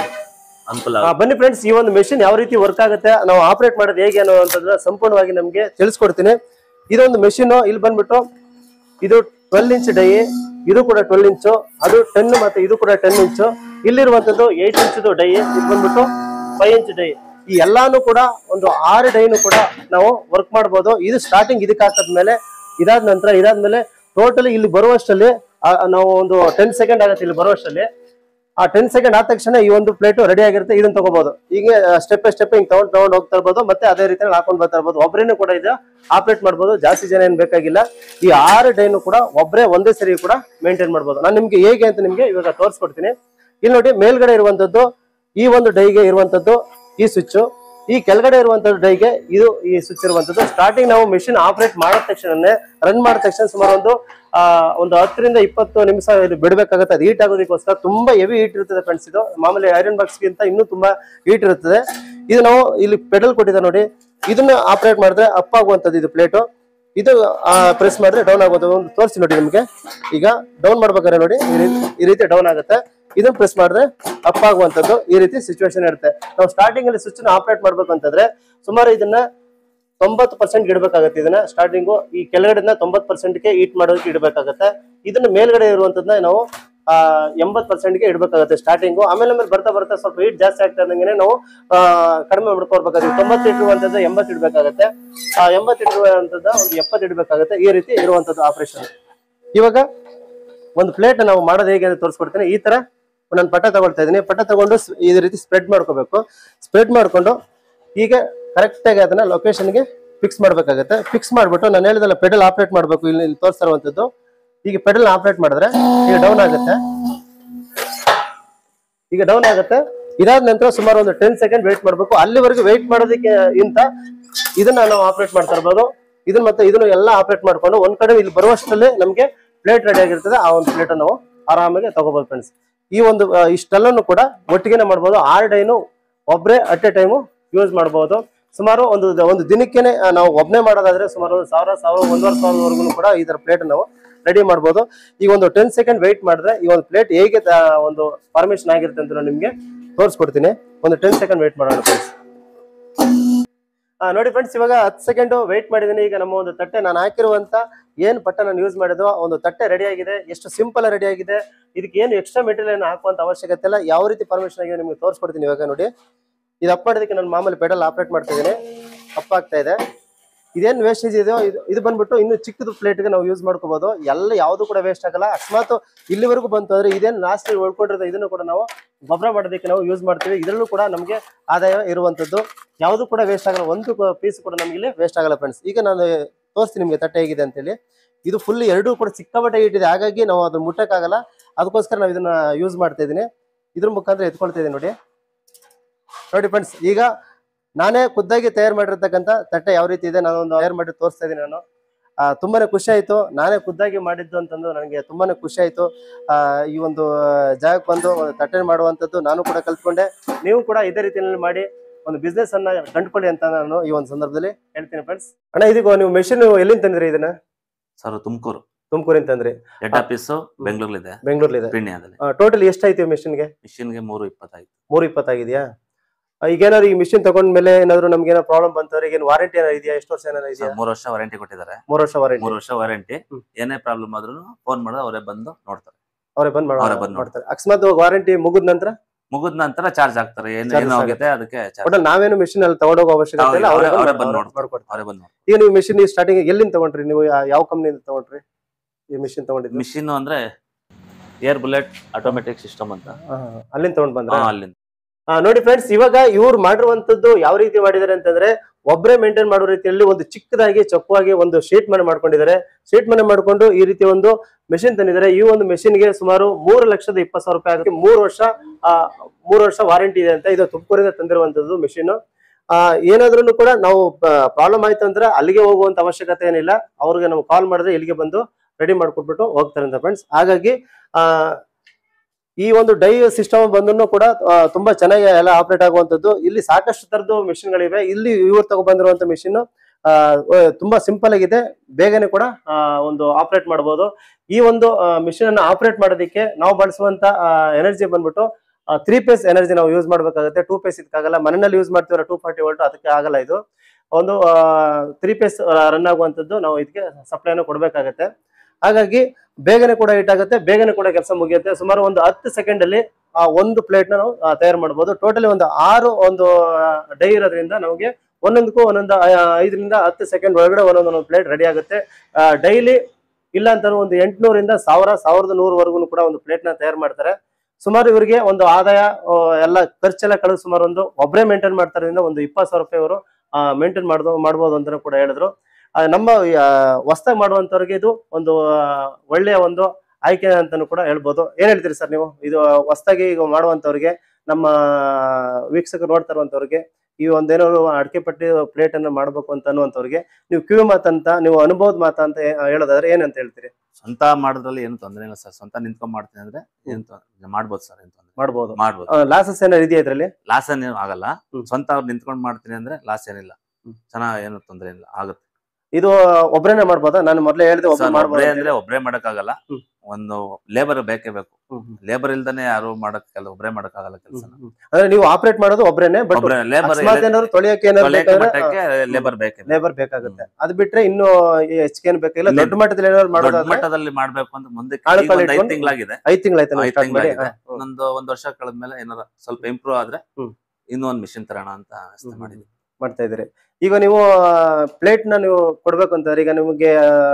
ಅನುಕೂಲ ಆ, ಬನ್ನಿ ಫ್ರೆಂಡ್ಸ್ ಈ ಒಂದು ಮೆಷಿನ್ ಯಾವ ರೀತಿ ವರ್ಕ್ ಆಗುತ್ತೆ ನಾವು ಆಪರೇಟ್ ಮಾಡೋದು ಹೇಗೆ ಅನ್ನುವಂಥದ್ದನ್ನ ಸಂಪೂರ್ಣವಾಗಿ ನಮಗೆ ತಿಳಿಸ್ಕೊಡ್ತೀನಿ ಇದೊಂದು ಮೆಷಿನ್ ಇಲ್ಲಿ ಬಂದ್ಬಿಟ್ಟು ಇದು ಟ್ವೆಲ್ ಇಂಚ್ ಡೈ ಇದು ಕೂಡ ಟ್ವೆಲ್ ಇಂಚು ಅದು ಟೆನ್ ಮತ್ತೆ ಇದು ಕೂಡ ಟೆನ್ ಇಂಚು ಇಲ್ಲಿರುವಂತದ್ದು ಏಟ್ ಇಂಚ್ ಡೈ ಇದು ಬಂದ್ಬಿಟ್ಟು ಫೈವ್ ಇಂಚ್ ಡೈ ಈ ಎಲ್ಲಾನು ಕೂಡ ಒಂದು ಆರು ಡೈನು ಕೂಡ ನಾವು ವರ್ಕ್ ಮಾಡ್ಬೋದು ಇದು ಸ್ಟಾರ್ಟಿಂಗ್ ಇದಕ್ಕೆ ಹಾಕಿದ್ಮೇಲೆ ಇದಾದ ನಂತರ ಇದಾದ್ಮೇಲೆ ಟೋಟಲಿ ಇಲ್ಲಿ ಬರುವಷ್ಟರಲ್ಲಿ ಆ, ನಾವು ಒಂದು ಟೆನ್ ಸೆಕೆಂಡ್ ಆಗುತ್ತೆ ಇಲ್ಲಿ ಬರುವಷ್ಟರಲ್ಲಿ ಆ ಟೆನ್ ಸೆಕೆಂಡ್ ಆದ ತಕ್ಷಣ ಈ ಒಂದು ಪ್ಲೇಟ್ ರೆಡಿ ಆಗಿರುತ್ತೆ ಇದನ್ನ ತಗೋಬಹುದು ಈಗ ಸ್ಟೆಪ್ ಬೈ ಸ್ಟೆಪ್ ಹಿಂಗ್ ತಗೊಂಡ್ ತಗೊಂಡ್ ಹೋಗ್ತಾ ಇರ್ಬೋದು ಮತ್ತೆ ಅದೇ ರೀತಿ ಹಾಕೊಂಡ್ ಬರ್ತಾ ಇರ್ಬೋದು ಒಬ್ಬರೇನು ಕೂಡ ಇದು ಆಪರೇಟ್ ಮಾಡ್ಬೋದು ಜಾಸ್ತಿ ಜನ ಏನ್ ಬೇಕಾಗಿಲ್ಲ ಈ ಆರು ಡೈನು ಕೂಡ ಒಬ್ಬರೇ ಒಂದೇ ಸರಿ ಕೂಡ ಮೇಂಟೈನ್ ಮಾಡ್ಬೋದು ನಾನು ನಿಮ್ಗೆ ಹೇಗೆ ಅಂತ ನಿಮ್ಗೆ ಇವಾಗ ತೋರಿಸ್ಕೊಡ್ತೀನಿ ಇಲ್ಲಿ ನೋಡಿ ಮೇಲ್ಗಡೆ ಇರುವಂತದ್ದು ಈ ಒಂದು ಡೈಗೆ ಇರುವಂತದ್ದು ಈ ಸ್ವಿಚ್ ಈ ಕೆಳಗಡೆ ಇರುವಂತದ್ದು ಡೈಗೆ ಇದು ಈ ಸ್ವಿಚ್ ಇರುವಂತದ್ದು ಸ್ಟಾರ್ಟಿಂಗ್ ನಾವು ಮೆಷಿನ್ ಆಪರೇಟ್ ಮಾಡಿದ ತಕ್ಷಣನೇ ರನ್ ಮಾಡಿದ ತಕ್ಷಣ ಸುಮಾರು ಒಂದು ಆ, ಒಂದು ಹತ್ತರಿಂದ ಇಪ್ಪತ್ತು ನಿಮಿಷ ಇದು ಬಿಡಬೇಕಾಗುತ್ತೆ ಅದು ಹೀಟ್ ಆಗೋದಕ್ಕೋಸ್ಕರ ತುಂಬಾ ಹೆವಿ ಹೀಟ್ ಇರ್ತದೆ ಫ್ರೆಂಡ್ಸ್ ಇದು ಮಾಮೂಲಿ ಐರನ್ ಬಾಕ್ಸ್ಗಿಂತ ಇನ್ನೂ ತುಂಬಾ ಹೀಟ್ ಇರುತ್ತದೆ ಇದು ನಾವು ಇಲ್ಲಿ ಪೆಡಲ್ ಕೊಟ್ಟಿದ್ದಾರೆ ನೋಡಿ ಇದನ್ನ ಆಪರೇಟ್ ಮಾಡಿದ್ರೆ ಅಪ್ ಆಗುವಂತದ್ದು ಇದು ಪ್ಲೇಟು ಇದು ಪ್ರೆಸ್ ಮಾಡಿದ್ರೆ ಡೌನ್ ಆಗೋದು ಒಂದು ತೋರಿಸಿ ನೋಡಿ ನಿಮ್ಗೆ ಈಗ ಡೌನ್ ಮಾಡ್ಬೇಕಾದ್ರೆ ನೋಡಿ ಈ ರೀತಿ ಈ ರೀತಿ ಡೌನ್ ಆಗುತ್ತೆ ಇದನ್ನ ಪ್ರೆಸ್ ಮಾಡಿದ್ರೆ ಅಪ್ ಆಗುವಂತದ್ದು ಈ ರೀತಿ ಸಿಚುವೇಶನ್ ಇರುತ್ತೆ ನಾವು ಸ್ಟಾರ್ಟಿಂಗ್ ಅಲ್ಲಿ ಸ್ವಿಚ್ ಆಪರೇಟ್ ಮಾಡ್ಬೇಕು ಅಂತಂದ್ರೆ ಸುಮಾರು ಇದನ್ನ ತೊಂಬತ್ತು ಪರ್ಸೆಂಟ್ ಇಡಬೇಕಾಗುತ್ತೆ ಇದನ್ನ ಸ್ಟಾರ್ಟಿಂಗು ಈ ಕೆಳಗಡೆನ ತೊಂಬತ್ತು ಪರ್ಸೆಂಟ್ಗೆ ಹೀಟ್ ಮಾಡೋದಕ್ಕೆ ಇಡಬೇಕಾಗುತ್ತೆ ಇದನ್ನ ಮೇಲ್ಗಡೆ ಇರುವಂತದ್ನ ನಾವು ಆ ಎಂಬತ್ತು ಪರ್ಸೆಂಟ್ಗೆ ಇಡಬೇಕಾಗುತ್ತೆ ಸ್ಟಾರ್ಟಿಂಗು ಆಮೇಲೆ ಆಮೇಲೆ ಬರ್ತಾ ಬರ್ತಾ ಸ್ವಲ್ಪ ಹೀಟ್ ಜಾಸ್ತಿ ಆಗ್ತಾ ಇದ್ದಂಗೆ ನಾವು ಆ, ಕಡಿಮೆ ಮಾಡ್ಕೊಳ್ಬೇಕಾಗುತ್ತೆ ತೊಂಬತ್ತು ಇಟ್ಟಿರುವಂತದ್ದು ಎಂಬತ್ತು ಇಡಬೇಕಾಗುತ್ತೆ ಆ ಎಂಬತ್ತು ಇಟ್ಟಿರುವಂತದ್ದು ಒಂದು ಎಪ್ಪತ್ತು ಇಡಬೇಕಾಗುತ್ತೆ ಈ ರೀತಿ ಇರುವಂತದ್ದು ಆಪರೇಷನ್ ಇವಾಗ ಒಂದು ಪ್ಲೇಟ್ ನಾವು ಮಾಡೋದು ಹೇಗೆ ಅಂತ ತೋರಿಸ್ಕೊಡ್ತೀನಿ ಈ ತರ ನಾನು ಪಟ ತಗೊಳ್ತಾ ಇದ್ದೀನಿ ಪಟ ತಗೊಂಡು ಸ್- ಈ ರೀತಿ ಸ್ಪ್ರೆಡ್ ಮಾಡ್ಕೋಬೇಕು ಸ್ಪ್ರೆಡ್ ಮಾಡ್ಕೊಂಡು ಈಗ ಕರೆಕ್ಟ್ ಆಗಿ ಅದನ್ನ ಲೊಕೇಶನ್ಗೆ ಫಿಕ್ಸ್ ಮಾಡ್ಬೇಕಾಗತ್ತೆ ಫಿಕ್ಸ್ ಮಾಡ್ಬಿಟ್ಟು ನಾನು ಹೇಳಿದಲ್ಲ ಪೆಡಲ್ ಆಪರೇಟ್ ಮಾಡ್ಬೇಕು ಇಲ್ಲಿ ಇಲ್ಲಿ ತೋರಿಸ್ತಾ ಇರುವಂತದ್ದು ಈಗ ಪೆಡಲ್ ಆಪರೇಟ್ ಮಾಡಿದ್ರೆ ಈಗ ಡೌನ್ ಆಗುತ್ತೆ ಈಗ ಡೌನ್ ಆಗುತ್ತೆ ಇದಾದ ನಂತರ ಸುಮಾರು ಒಂದು ಟೆನ್ ಸೆಕೆಂಡ್ ವೇಟ್ ಮಾಡಬೇಕು ಅಲ್ಲಿವರೆಗೂ ವೇಟ್ ಮಾಡೋದಕ್ಕೆ ಇಂತ ಇದನ್ನ ನಾವು ಆಪರೇಟ್ ಮಾಡ್ತಾ ಇರ್ಬೋದು ಇದನ್ನ ಮತ್ತೆ ಇದನ್ನು ಎಲ್ಲ ಆಪರೇಟ್ ಮಾಡ್ಕೊಂಡು ಒಂದ್ ಕಡೆ ಇಲ್ಲಿ ಬರುವಷ್ಟರಲ್ಲಿ ನಮಗೆ ಪ್ಲೇಟ್ ರೆಡಿ ಆಗಿರ್ತದೆ ಆ ಒಂದು ಪ್ಲೇಟ್ ನಾವು ಆರಾಮಾಗಿ ತಗೋಬಹುದು ಫ್ರೆಂಡ್ಸ್ ಈ ಒಂದು ಆ, ಇಷ್ಟೆಲ್ಲನೂ ಕೂಡ ಒಟ್ಟಿಗೆನೆ ಮಾಡ್ಬೋದು ಆರ್ ಡೈನು ಒಬ್ರೆ ಅಟ್ ಎ ಟೈಮು ಯೂಸ್ ಮಾಡ್ಬೋದು ಸುಮಾರು ಒಂದು ಒಂದು ದಿನಕ್ಕೇನೆ ಆ, ನಾವು ಒಬ್ನೇ ಮಾಡೋದಾದ್ರೆ ಸುಮಾರು ಒಂದು ಸಾವಿರ ಸಾವಿರ ಒಂದೂವರೆ ಸಾವಿರವರೆಗೂ ಕೂಡ ಈ ತರ ಪ್ಲೇಟ್ ನಾವು ರೆಡಿ ಮಾಡ್ಬೋದು ಈಗ ಒಂದು ಟೆನ್ ಸೆಕೆಂಡ್ ವೆಯ್ಟ್ ಮಾಡಿದ್ರೆ ಈ ಒಂದು ಪ್ಲೇಟ್ ಹೇಗೆ ತ- ಒಂದು ಫಾರ್ಮೇಶನ್ ಆಗಿರುತ್ತೆ ಅಂತ ನಾನು ನಿಮ್ಗೆ ತೋರಿಸ್ಕೊಡ್ತೀನಿ ಒಂದು ಟೆನ್ ಸೆಕೆಂಡ್ ವೆಯ್ಟ್ ಮಾಡೋಣ ಫ್ರೆಂಡ್ಸ್ ನೋಡಿ ಫ್ರೆಂಡ್ಸ್ ಇವಾಗ ಹತ್ತು ಸೆಕೆಂಡ್ ವೆಯ್ಟ್ ಮಾಡಿದ್ದೀನಿ ಈಗ ನಮ್ಮ ಒಂದು ತಟ್ಟೆ ನಾನು ಹಾಕಿರುವಂತ ಏನ್ ಪಟ್ಟ ನಾನು ಯೂಸ್ ಮಾಡಿದ್ವು ಆ ಒಂದು ತಟ್ಟೆ ರೆಡಿ ಆಗಿದೆ ಎಷ್ಟು ಸಿಂಪಲ್ ರೆಡಿ ಆಗಿದೆ ಇದಕ್ಕೆ ಏನು ಎಕ್ಸ್ಟ್ರಾ ಮೆಟೀರಿಯಲ್ ಏನು ಹಾಕುವಂತ ಅವಶ್ಯಕತೆ ಇಲ್ಲ ಯಾವ ರೀತಿ ಪರ್ಮಿಷನ್ ಆಗಿದೆ ನಿಮಗೆ ತೋರಿಸ್ಕೊಡ್ತೀನಿ ಇವಾಗ ನೋಡಿ ಇದು ಅಪ್ ಮಾಡೋದಕ್ಕೆ ನಾನು ಮಾಮೂಲಿ ಪೆಡಲ್ ಆಪರೇಟ್ ಮಾಡ್ತಾ ಇದ್ದೀನಿ ಅಪ್ ಆಗ್ತಾ ಇದೆ ಇದೇನು ವೇಸ್ಟೇಜ್ ಇದೆಯೋ ಇದು ಇದು ಬಂದ್ಬಿಟ್ಟು ಇನ್ನು ಚಿಕ್ಕದು ಪ್ಲೇಟ್ಗೆ ನಾವು ಯೂಸ್ ಮಾಡ್ಕೋಬಹುದು ಎಲ್ಲ ಯಾವುದು ಕೂಡ ವೇಸ್ಟ್ ಆಗಲ್ಲ ಅಕಸ್ಮಾತ್ ಇಲ್ಲಿವರೆಗೂ ಬಂತು ಅಂದ್ರೆ ಇದೇನು ಲಾಸ್ಟ್ ಉಳ್ಕೊಂಡಿರೋದು ಇದನ್ನು ಕೂಡ ನಾವು ಗೊಬ್ಬರ ಮಾಡೋದಕ್ಕೆ ನಾವು ಯೂಸ್ ಮಾಡ್ತೀವಿ ಇದರಲ್ಲೂ ಕೂಡ ನಮಗೆ ಆದಾಯ ಇರುವಂತದ್ದು ಯಾವುದು ಕೂಡ ವೇಸ್ಟ್ ಆಗಲ್ಲ ಒಂದು ಪೀಸ್ ಕೂಡ ನಮಗೆ ಇಲ್ಲಿ ವೇಸ್ಟ್ ಆಗಲ್ಲ ಫ್ರೆಂಡ್ಸ್ ಈಗ ನಾನು ತೋರಿಸ್ತೀನಿ ನಿಮಗೆ ತಟ್ಟೆ ಹೇಗಿದೆ ಅಂತೇಳಿ ಇದು ಫುಲ್ ಎರಡೂ ಕೂಡ ಸಿಕ್ಕಾಪಟ್ಟೆ ಇಟ್ಟಿದೆ ಹಾಗಾಗಿ ನಾವು ಅದನ್ನ ಮುಟ್ಟಕ್ಕಾಗಲ್ಲ ಅದಕ್ಕೋಸ್ಕರ ನಾವು ಇದನ್ನ ಯೂಸ್ ಮಾಡ್ತಾ ಇದ್ದೀನಿ ಇದ್ರ ಮುಖಾಂತರ ಎತ್ಕೊಳ್ತಾ ಇದ್ದೀನಿ ನೋಡಿ ನೋಡಿ ಫ್ರೆಂಡ್ಸ್ ಈಗ ನಾನೇ ಖುದ್ದಾಗಿ ತಯಾರು ಮಾಡಿರ್ತಕ್ಕಂಥ ತಟ್ಟೆ ಯಾವ ರೀತಿ ಇದೆ ನಾನು ಒಂದು ತಯಾರು ಮಾಡಿ ತೋರಿಸ್ತಾ ಇದ್ದೀನಿ ನಾನು ಆ, ತುಂಬಾನೇ ಖುಷಿ ಆಯ್ತು ನಾನೇ ಖುದ್ದಾಗಿ ಮಾಡಿದ್ದು ಅಂತಂದು ನನಗೆ ತುಂಬಾನೇ ಖುಷಿ ಆಯ್ತು ಆ, ಈ ಒಂದು ಜಾಗಕ್ಕೆ ಬಂದು ಒಂದು ತಟ್ಟೆ ಮಾಡುವಂಥದ್ದು ನಾನು ಕೂಡ ಕಲ್ತ್ಕೊಂಡೆ ನೀವು ಕೂಡ ಇದೇ ರೀತಿಯಲ್ಲಿ ಮಾಡಿ ಒಂದು ಬಿಸ್ನೆಸ್ ಅನ್ನ ಕಂಡುಕೊಳ್ಳಿ ಅಂತ ನಾನು ಈ ಒಂದು ಸಂದರ್ಭದಲ್ಲಿ ಹೇಳ್ತೀನಿ ಫ್ರೆಂಡ್ಸ್ ಅಣ್ಣ ಇದೀಗ ನೀವು ಮೆಷಿನ್ ಎಲ್ಲಿಂದ ತಂದ್ರಿ ಇದನ್ನ ಸರ್ ತುಮಕೂರು ತುಮಕೂರಿಂದ ತಂದ್ರಿ ಹೆಡ್ ಆಫೀಸು ಬೆಂಗಳೂರಲ್ಲಿದೆ ಬೆಂಗಳೂರಲ್ಲಿದೆ ಪಿಣ್ಯದಲ್ಲಿ ಟೋಟಲ್ ಎಷ್ಟಾಯ್ತು ಮೆಷಿನ್ಗೆ ಮಿಷಿನ್ಗೆ ಮೂರು ಇಪ್ಪತ್ತೈದು ಮೂರು ಇಪ್ಪತ್ತಾಗಿದೆಯಾ ಈಗ ಏನಾದ್ರು ಈ ಮಿಷಿನ್ ತಗೊಂಡ್ಮೇಲೆ ಏನಾದ್ರು ನಮ್ಗೆ ಏನೋ ಪ್ರಾಬ್ಲಮ್ ಬಂತವ್ರೆ ಈಗ ಏನು ವಾರಂಟಿ ಏನಾರು ಇದೆಯಾ ಎಷ್ಟು ವರ್ಷ ಏನಾರು ಇದೆಯಾ ಸರ್, ಮೂರು ವರ್ಷ ವಾರಂಟಿ ಕೊಟ್ಟಿದ್ದಾರೆ ಮೂರು ವರ್ಷ ವಾರಂಟಿ ಮೂರು ವರ್ಷ ವಾರಂಟಿ ಹ್ಮ್. ಏನೇ ಪ್ರಾಬ್ಲಮ್ ಆದ್ರೂ ಫೋನ್ ಮಾಡಿದ್ರೆ ಅವರೇ ಬಂದು ನೋಡ್ತಾರೆ ಅವರೇ ಬಂದ್ ಅವರೇ ಬಂದ್ ಮಾಡ್ತಾರೆ ಅಕಸ್ಮಾತ್ ವಾರಂಟಿ ಮುಗಿದ ನಂತರ ಮುಗಿದ ನಂತರ ಚಾರ್ಜ್ ಆಗ್ತಾರೆ ಏನ್ Charges ಏನು ಹೋಗುತ್ತೆ ಅದಕ್ಕೆ ಚಾರ್ಜ್ ಒಟ್ಟಲ್ಲಿ ನಾವೇನು ಮಿಷಿನ್ ಅಲ್ಲಿ ತಗೊಂಡೋಗೋ ಅವಶ್ಯಕತೆ ಇಲ್ಲ ಅವ್ರೇ- ಅವರೇ ಅವರೇ ಬಂದು ಬಂದು ಮಾಡ್- ಮಾಡ್ಕೊಡ್ತಾರೆ ಅವರೇ ಬಂದು ನೋಡ್ತಾರೆ ಈಗ ನೀವು ಮಿಷಿನ್ ಸ್ಟಾರ್ಟಿಂಗ್ ಎಲ್ಲಿಂದ ತಗೊಂಡ್ರಿ ನೀವು ಯಾ- ಯಾವ ಕಂಪ್ನಿಯಿಂದ ತಗೊಂಡ್ರಿ ಈ ಮಿಷಿನ್ ತಗೊಂಡಿದ್ದು ಮಿಷಿನ್ ಅಂದ್ರೆ ಏರ್ ಬುಲೆಟ್ ಆಟೋಮೆಟಿಕ್ ಸಿಸ್ಟಮ್ ಅಂತ ಹಾ, ಹಾ. ಅಲ್ಲಿಂದ ತಗೊಂಡ್ ಬಂದ್ರ ಹಾ, ಅಲ್ಲಿಂದ ನೋಡಿ ಫ್ರೆಂಡ್ಸ್ ಇವಾಗ ಇವ್ರು ಮಾಡಿರುವಂತದ್ದು ಯಾವ ರೀತಿ ಮಾಡಿದ್ದಾರೆ ಅಂತಂದ್ರೆ ಒಬ್ಬರೇ ಮೇಂಟೈನ್ ಮಾಡೋ ರೀತಿಯಲ್ಲಿ ಒಂದು ಚಿಕ್ಕದಾಗಿ ಚೊಕ್ಕವಾಗಿ ಒಂದು ಶೀಟ್ ಮನೆ ಮಾಡ್ಕೊಂಡಿದ್ದಾರೆ ಶೀಟ್ ಮನೆ ಮಾಡ್ಕೊಂಡು ಈ ರೀತಿ ಒಂದು ಮೆಷಿನ್ ತಂದಿದ್ದಾರೆ ಈ ಒಂದು machine ಗೆ ಸುಮಾರು ಮೂರು ಲಕ್ಷದ ಇಪ್ಪತ್ತು ಸಾವಿರ ರೂಪಾಯಿ ಆಗುತ್ತೆ ಮೂರು ವರ್ಷ ಆ, ಮೂರು ವರ್ಷ ವಾರಂಟಿ ಇದೆ ಅಂತ ಇದು ತುಮಕೂರಿಂದ ತಂದಿರುವಂತದ್ದು ಮೆಷಿನ್ ಆ ಏನಾದ್ರೂ ಕೂಡ ನಾವು ಪ್ರಾಬ್ಲಮ್ ಆಯ್ತು ಅಂದ್ರೆ ಅಲ್ಲಿಗೆ ಹೋಗುವಂತ ಅವಶ್ಯಕತೆ ಏನಿಲ್ಲ ಅವ್ರಿಗೆ ನಾವು ಕಾಲ್ ಮಾಡಿದ್ರೆ ಇಲ್ಲಿಗೆ ಬಂದು ರೆಡಿ ಮಾಡ್ಕೊಟ್ಬಿಟ್ಟು ಹೋಗ್ತಾರೆ ಅಂತ ಫ್ರೆಂಡ್ಸ್ ಹಾಗಾಗಿ ಆ ಈ ಒಂದು ಡೈ ಸಿಸ್ಟಮ್ ಬಂದ್ರು ಕೂಡ ಆ, ತುಂಬಾ ಚೆನ್ನಾಗಿ ಎಲ್ಲ ಆಪರೇಟ್ ಆಗುವಂತದ್ದು ಇಲ್ಲಿ ಸಾಕಷ್ಟು ತರದ್ದು ಗಳಿವೆ ಇಲ್ಲಿ ಇವ್ರು ತಗೊ ಬಂದಿರುವಂತ ಮಿಷಿನ್ ತುಂಬಾ ಸಿಂಪಲ್ ಆಗಿದೆ ಬೇಗನೆ ಕೂಡ ಆ, ಒಂದು ಆಪರೇಟ್ ಮಾಡಬಹುದು ಈ ಒಂದು ಮಿಷಿನ್ ಅನ್ನ ಆಪರೇಟ್ ಮಾಡೋದಕ್ಕೆ ನಾವು ಬಳಸುವಂತ ಎನರ್ಜಿ ಬಂದ್ಬಿಟ್ಟು ತ್ರೀ ಪೇಸ್ ಎನರ್ಜಿ ನಾವು ಯೂಸ್ ಮಾಡ್ಬೇಕಾಗುತ್ತೆ ಟೂ ಪೇಸ್ ಇದಕ್ಕಾಗಲ್ಲ ಮನೆಯಲ್ಲಿ ಯೂಸ್ ಮಾಡ್ತೀವಲ್ಲ ಟೂ ಫಾರ್ಟಿ ವೋಲ್ಟ್ ಅದಕ್ಕೆ ಆಗಲ್ಲ ಇದು ಒಂದು ತ್ರೀ ಪೇಸ್ ರನ್ ಆಗುವಂತದ್ದು ನಾವು ಇದಕ್ಕೆ ಸಪ್ಲೈನ ಕೊಡ್ಬೇಕಾಗತ್ತೆ ಹಾಗಾಗಿ ಬೇಗನೆ ಕೂಡ ಹಿಟ್ ಆಗುತ್ತೆ ಬೇಗನೆ ಕೂಡ ಕೆಲಸ ಮುಗಿಯುತ್ತೆ ಸುಮಾರು ಒಂದು ಹತ್ತು ಸೆಕೆಂಡ್ ಅಲ್ಲಿ ಆ ಒಂದು ಪ್ಲೇಟ್ ನ ನಾವು ಆ, ತಯಾರು ಮಾಡಬಹುದು ಟೋಟಲಿ ಒಂದು ಆರು ಒಂದು ಡೈ ಇರೋದ್ರಿಂದ ನಮಗೆ ಒಂದೊಂದಕ್ಕೂ ಒಂದೊಂದು ಆ, ಐದರಿಂದ ಹತ್ತು ಸೆಕೆಂಡ್ ಒಳಗಡೆ ಒಂದೊಂದು ಒಂದೊಂದು ಪ್ಲೇಟ್ ರೆಡಿ ಆಗುತ್ತೆ ಡೈಲಿ ಇಲ್ಲ ಅಂತಾನು ಒಂದು ಎಂಟುನೂರಿಂದ ಸಾವಿರ ಸಾವಿರದ ನೂರವರೆಗೂ ಕೂಡ ಒಂದು ಪ್ಲೇಟ್ ನ ತಯಾರು ಮಾಡ್ತಾರೆ ಸುಮಾರು ಇವರಿಗೆ ಒಂದು ಆದಾಯ ಆ, ಎಲ್ಲ ಖರ್ಚೆಲ್ಲ ಕಳೆದು ಸುಮಾರು ಒಂದು ಒಬ್ಬರೇ ಮೇಂಟೈನ್ ಮಾಡ್ತಾರಿಂದ ಒಂದು ಇಪ್ಪತ್ತು ಸಾವಿರ ರೂಪಾಯಿ ಅವರು ಮೇಂಟೈನ್ ಮಾಡ್ದು ಮಾಡ್ಬೋದು ಅಂತ ಕೂಡ ಹೇಳಿದ್ರು ಆ, ನಮ್ಮ ಹೊಸದಾಗಿ ಮಾಡುವಂತವ್ರಿಗೆ ಇದು ಒಂದು ಆ, ಒಳ್ಳೆಯ ಒಂದು ಆಯ್ಕೆ ಅಂತಾನು ಕೂಡ ಹೇಳ್ಬೋದು ಏನ್ ಹೇಳ್ತೀರಿ ಸರ್ ನೀವು ಇದು ಹೊಸದಾಗಿ ಈಗ ಮಾಡುವಂತವ್ರಿಗೆ ನಮ್ಮ ವೀಕ್ಷಕರು ನೋಡ್ತಾ ಇರುವಂತವ್ರಿಗೆ ಈ ಒಂದೇನಾದ್ರು ಅಡಿಕೆ ಪಟ್ಟಿ ಪ್ಲೇಟ್ ಅನ್ನ ಮಾಡ್ಬೇಕು ಅಂತ ಅನ್ನುವಂಥವ್ರಿಗೆ ನೀವು ಕಿವಿ ಮಾತಂತ ನೀವು ಅನುಭವದ ಮಾತ ಅಂತ ಏ- ಹೇಳೋದಾದ್ರೆ ಏನಂತ ಹೇಳ್ತೀರಿ ಸ್ವಂತ ಮಾಡೋದ್ರಲ್ಲಿ ಏನು ತೊಂದರೆ ಇಲ್ಲ ಸರ್ ಸ್ವಂತ ನಿಂತ್ಕೊಂಡ್ ಮಾಡ್ತೀನಿ ಅಂದ್ರೆ ಏನ್ ತೊಂದ್ರೆ- ಮಾಡ್ಬೋದು ಸರ್ ಏನ್ ತೊಂದ್ರೆ ಮಾಡ್ಬೋದು ಮಾಡ್ಬೋದು ಲಾಸಸ್ ಏನಾರು ಇದೆಯಾ ಇದ್ರಲ್ಲಿ ಲಾಸ್ ಏನು ಆಗಲ್ಲ ಹ್ಮ್. ಸ್ವಂತ ಅವ್ರು ನಿಂತ್ಕೊಂಡ್ ಮಾಡ್ತೀನಿ ಅಂದ್ರೆ ಲಾಸ್ ಏನಿಲ್ಲ ಹ್ಮ್. ಚೆನ್ನಾಗ್ ಏನು ತೊಂದ್ರೆ ಇಲ್ಲ ಆಗುತ್ತೆ ಇದು ಒಬ್ರೇನೆ ಮಾಡ್ಬೋದಾ ನಾನು ಮೊದ್ಲೇ ಹೇಳಿದೆ ಒಬ್ಬ ಸರ್, ಮಾಡ್ಬೋದು ಒಬ್ರೇ ಅಂತ ಅಂದ್ರೆ ಒಬ್ರೇ ಮಾಡಕ್ಕಾಗಲ್ಲ ಹ್ಮ್. ಒಂದು ಲೇಬರ್ ಬೇಕೇ ಬೇಕು ಹ್ಮ್, ಹ್ಮ್, ಲೇಬರ್ ಇಲ್ದಾನೆ ಯಾರು ಮಾಡಕ್ ಒಬ್ರೇ ಮಾಡಕ್ಕಾಗಲ್ಲ ಕೆಲಸ ಹ್ಮ್, ಹ್ಮ್. ಅಂದ್ರೆ ನೀವು ಆಪರೇಟ್ ಮಾಡೋದು ಒಬ್ರೇನೆ ಬಟ್ ಒಬ್ರೇ ಲೇಬರ್ ಅಕಸ್ಮಾತ್ ಏನಾದ್ರು ತೊಳೆಯಕ್ಕೆ ಏನಾದ್ರು ಬೇಕಾದ್ರೆ ಲೇಬರ್ ಬೇಕೇ ಬೇಕು. ಲೇಬರ್ ಬೇಕಾಗುತ್ತೆ ಅದು ಬಿಟ್ರೆ ಇನ್ನು ಹೆಚ್ಚಿಗೆ ಏನ್ ಬೇಕಾಗಿಲ್ಲ ಇಲ್ಲ. ದೊಡ್ಡ ಮಟ್ಟದಲ್ಲಿ ಏನಾದ್ರು ದೊಡ್ಡ ಮಾಡೋದಾದ್ರೆ ಮಟ್ಟದಲ್ಲಿ ಮಾಡ್ಬೇಕು ಅಂತ ಮುಂದೆ ಆಳು ಈಗ ಕಾಲು ಒಂದ್ ಐದ್ ಇಟ್ಕೊಂಡು ತಿಂಗಳಾಗಿದೆ ಐದ್ ತಿಂಗಳಾಯ್ತು ಐದ್ ಸ್ಟಾರ್ಟ್ ಮಾಡಿ ತಿಂಗಳಾಗಿದೆ ಹಾ, ಹ್ಮ್. ಇನ್ನೊಂದು ಒಂದ್ ವರ್ಷ ಕಳೆದ್ಮೇಲೆ ಏನಾರ ಸ್ವಲ್ಪ ಇಂಪ್ರೂವ್ ಆದ್ರೆ ಹ್ಮ್. ಇನ್ನೂ ಒಂದ್ ಮಿಷಿನ್ ತರೋಣ ಅಂತ ವ್ಯವಸ್ಥೆ ಹ್ಮ್, ಮಾಡಿದ್ವಿ ಮಾಡ್ತಾ ಇದ್ದೀರಿ ಈಗ ನೀವು ಪ್ಲೇಟ್ ನ ನೀವು ಕೊಡ್ಬೇಕು ಅಂತಂದ್ರೆ ಈಗ ನಿಮಗೆ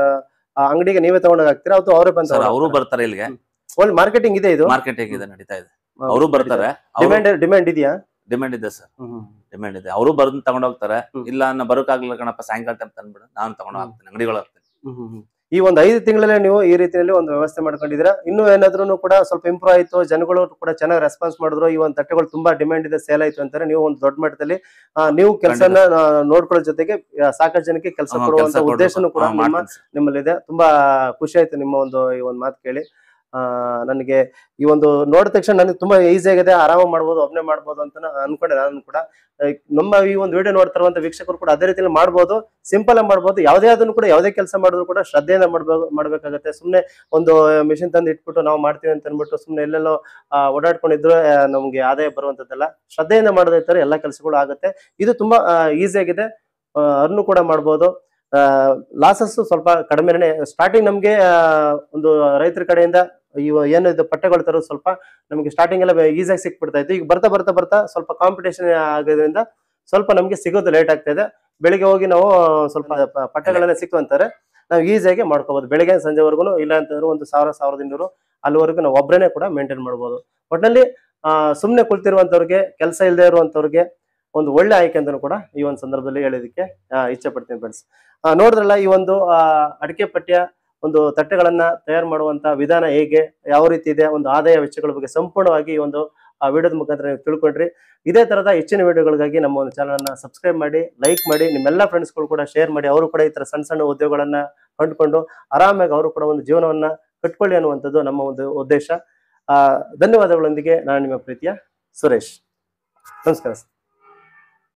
ಆ, ಅಂಗಡಿಗೆ ನೀವೇ ತಗೊಂಡೋಗಿ ಹಾಕ್ತೀರಾ ಅಥವಾ ಅವರೇ ಬಂದು ಸರ್ ಅವರು ಬರ್ತಾರೆ ಇಲ್ಲಿಗೆ ಒಳ್ಳೆ ಮಾರ್ಕೆಟಿಂಗ್ ಇದೆ ಇದು ಮಾರ್ಕೆಟಿಂಗ್ ಇದೆ ನಡೀತಾ ಇದೆ ಅವರು ಬರ್ತಾರೆ ಡಿಮ್ಯಾಂಡ್ ಡಿಮ್ಯಾಂಡ್ ಇದೆಯಾ ಡಿಮ್ಯಾಂಡ್ ಇದೆ ಸರ್ ಡಿಮ್ಯಾಂಡ್ ಇದೆ ಅವರು ಬಂದು ತಗೊಂಡ್ ಹೋಗ್ತಾರೆ ಹ್ಮ್. ಇಲ್ಲ ನಾ ಬರೋಕ್ಕಾಗ್ಲಿಲ್ಲ ಕಣಪ್ಪ ಸಾಯಂಕಾಲ ಟೈಮ್ ತಂದ್ಬಿಡು ನಾನು ತಗೊಂಡ್ ಹ್ಮ್. ಹೋಗ್ತೀನಿ ಅಂಗಡಿಗಳು ಹೋಗ್ತೀನಿ ಈ ಒಂದು ಐದು ತಿಂಗಳಲ್ಲೇ ನೀವು ಈ ರೀತಿಯಲ್ಲಿ ಒಂದು ವ್ಯವಸ್ಥೆ ಮಾಡ್ಕೊಂಡಿದ್ದೀರಾ ಇನ್ನೂ ಏನಾದ್ರೂ ಕೂಡ ಸ್ವಲ್ಪ ಇಂಪ್ರೂವ್ ಆಯ್ತು ಜನಗಳು ಕೂಡ ಚೆನ್ನಾಗಿ ರೆಸ್ಪಾನ್ಸ್ ಮಾಡಿದ್ರು ಈ ಒಂದು ತಟ್ಟೆಗಳು ತುಂಬಾ ಡಿಮ್ಯಾಂಡ್ ಇದೆ ಸೇಲ್ ಆಯ್ತು ಅಂತಾರೆ ನೀವು ಒಂದು ದೊಡ್ಡ ಮಟ್ಟದಲ್ಲಿ ಆ, ನೀವು ಕೆಲಸನ ನೋಡ್ಕೊಳ್ಳೋ ಜೊತೆಗೆ ಆ, ಸಾಕಷ್ಟು ಜನಕ್ಕೆ ಕೆಲಸ ಹ್ಮ್, ಕೊಡುವಂತ ಕೆಲ್ಸ ಉದ್ದೇಶನೂ ಕೂಡ ಹಾ, ನಿಮ್ಮ ಮಾಡ್ತೀನಿ ಸರ್. ನಿಮ್ಮಲ್ಲಿದೆ ತುಂಬಾ ಖುಷಿ ಆಯ್ತು ನಿಮ್ಮ ಒಂದು ಈ ಒಂದು ಮಾತು ಕೇಳಿ ಆ, ನನಗೆ ಈ ಒಂದು ನೋಡಿದ ತಕ್ಷಣ ನನಗೆ ತುಂಬಾ ಈಸಿ ಆಗಿದೆ ಆರಾಮಾಗಿ ಮಾಡ್ಬೋದು ಒಬ್ಬನೇ ಮಾಡ್ಬೋದು ಅಂತ ನಾ- ಅನ್ಕೊಂಡೆ ನಾನು ಕೂಡ ಆ, ನಮ್ಮ ಈ ಒಂದು ವಿಡಿಯೋ ನೋಡ್ತಿರುವಂತ ವೀಕ್ಷಕರು ಕೂಡ ಅದೇ ರೀತಿಯಲ್ಲಿ ಮಾಡ್ಬೋದು ಸಿಂಪಲ್ ಆಗಿ ಮಾಡ್ಬೋದು ಯಾವುದೇ ಅದನ್ನು ಕೂಡ ಯಾವುದೇ ಕೆಲಸ ಮಾಡಿದ್ರು ಕೂಡ ಶ್ರದ್ಧೆಯಿಂದ ಮಾಡ್ಬೇಕು ಮಾಡ್ಬೇಕಾಗತ್ತೆ ಸುಮ್ಮನೆ ಒಂದು ಮಿಷಿನ್ ತಂದು ಇಟ್ಬಿಟ್ಟು ನಾವು ಮಾಡ್ತೀವಿ ಅಂತ ಅಂದ್ಬಿಟ್ಟು ಸುಮ್ಮನೆ ಎಲ್ಲೆಲ್ಲೋ ಆ, ಓಡಾಡ್ಕೊಂಡಿದ್ರು ಆ, ನಮ್ಗೆ ಆದಾಯ ಬರುವಂತದ್ದಲ್ಲ ಶ್ರದ್ಧೆಯಿಂದ ಮಾಡದಿರ್ತಾರೆ ಎಲ್ಲ ಕೆಲಸಗಳು ಆಗುತ್ತೆ ಇದು ತುಂಬಾ ಈಸಿ ಆಗಿದೆ ಅರ್ನು ಕೂಡ ಮಾಡ್ಬೋದು ಲಾಸಸ್ ಸ್ವಲ್ಪ ಕಡಿಮೆನೆ ಸ್ಟಾರ್ಟಿಂಗ್ ನಮ್ಗೆ ಆ, ಒಂದು ರೈತರ ಕಡೆಯಿಂದ ಇವ ಏನು ಇದು ಪಟ್ಟೆಗಳು ತರೋದು ಸ್ವಲ್ಪ ನಮಗೆ ಸ್ಟಾರ್ಟಿಂಗ್ ಎಲ್ಲ ಈಸಿಯಾಗಿ ಸಿಕ್ಬಿಡ್ತಾ ಇತ್ತು ಈಗ ಬರ್ತಾ ಬರ್ತಾ ಬರ್ತಾ ಸ್ವಲ್ಪ ಕಾಂಪಿಟೇಷನ್ ಆಗೋದ್ರಿಂದ ಸ್ವಲ್ಪ ನಮ್ಗೆ ಸಿಗೋದು ಲೇಟ್ ಆಗ್ತಾ ಇದೆ ಬೆಳಿಗ್ಗೆ ಹೋಗಿ ನಾವು ಸ್ವಲ್ಪ ಪ- ಪಟ್ಟೆಗಳನ್ನ ಸಿಕ್ತು ಅಂತಾರೆ ನಾವು ಈಸಿಯಾಗಿ ಮಾಡ್ಕೋಬಹುದು ಬೆಳಿಗ್ಗೆ ಸಂಜೆವರೆಗೂ ಇಲ್ಲ ಅಂತಂದ್ರೆ ಒಂದು ಸಾವಿರ ಸಾವಿರದ ಇನ್ನೂರು ಅಲ್ಲಿವರೆಗೂ ನಾವು ಒಬ್ಬರೇ ಕೂಡ ಮೇಂಟೈನ್ ಮಾಡ್ಬೋದು ಒಟ್ಟಿನಲ್ಲಿ ಆ ಸುಮ್ಮನೆ ಕುಳಿತಿರುವಂತವ್ರಿಗೆ ಕೆಲಸ ಇಲ್ಲದೆ ಇರುವಂತವ್ರಿಗೆ ಒಂದು ಒಳ್ಳೆ ಆಯ್ಕೆ ಅಂತಲೂ ಕೂಡ ಈ ಒಂದು ಸಂದರ್ಭದಲ್ಲಿ ಹೇಳೋದಕ್ಕೆ ಆ, ಇಚ್ಛೆ ಪಡ್ತೀನಿ ಫ್ರೆಂಡ್ಸ್ ನೋಡಿದ್ರಲ್ಲ ಈ ಒಂದು ಆ, ಅಡಿಕೆ ಪಠ್ಯ ಒಂದು ತಟ್ಟೆಗಳನ್ನ ತಯಾರು ಮಾಡುವಂತ ವಿಧಾನ ಹೇಗೆ ಯಾವ ರೀತಿ ಇದೆ ಒಂದು ಆದಾಯ ವೆಚ್ಚಗಳ ಬಗ್ಗೆ ಸಂಪೂರ್ಣವಾಗಿ ಈ ಒಂದು ವಿಡಿಯೋದ ಮುಖಾಂತರ ನೀವು ತಿಳ್ಕೊಂಡ್ರಿ ಇದೇ ತರದ ಹೆಚ್ಚಿನ ವಿಡಿಯೋಗಳಿಗಾಗಿ ನಮ್ಮ ಒಂದು ಚಾನಲ್ ಅನ್ನ ಸಬ್ಸ್ಕ್ರೈಬ್ ಮಾಡಿ ಲೈಕ್ ಮಾಡಿ ನಿಮ್ಮೆಲ್ಲ ಫ್ರೆಂಡ್ಸ್ಗಳು ಕೂಡ ಶೇರ್ ಮಾಡಿ ಅವರು ಕೂಡ ಈ ತರ ಸಣ್ಣ ಸಣ್ಣ ಉದ್ಯೋಗಗಳನ್ನ ಕಂಡುಕೊಂಡು ಆರಾಮಾಗಿ ಅವರು ಕೂಡ ಒಂದು ಜೀವನವನ್ನ ಕಟ್ಕೊಳ್ಳಿ ಅನ್ನುವಂಥದ್ದು ನಮ್ಮ ಒಂದು ಉದ್ದೇಶ ಆ ಧನ್ಯವಾದಗಳೊಂದಿಗೆ ನಾನು ನಿಮ್ಮ ಪ್ರೀತಿಯ ಸುರೇಶ್ ನಮಸ್ಕಾರ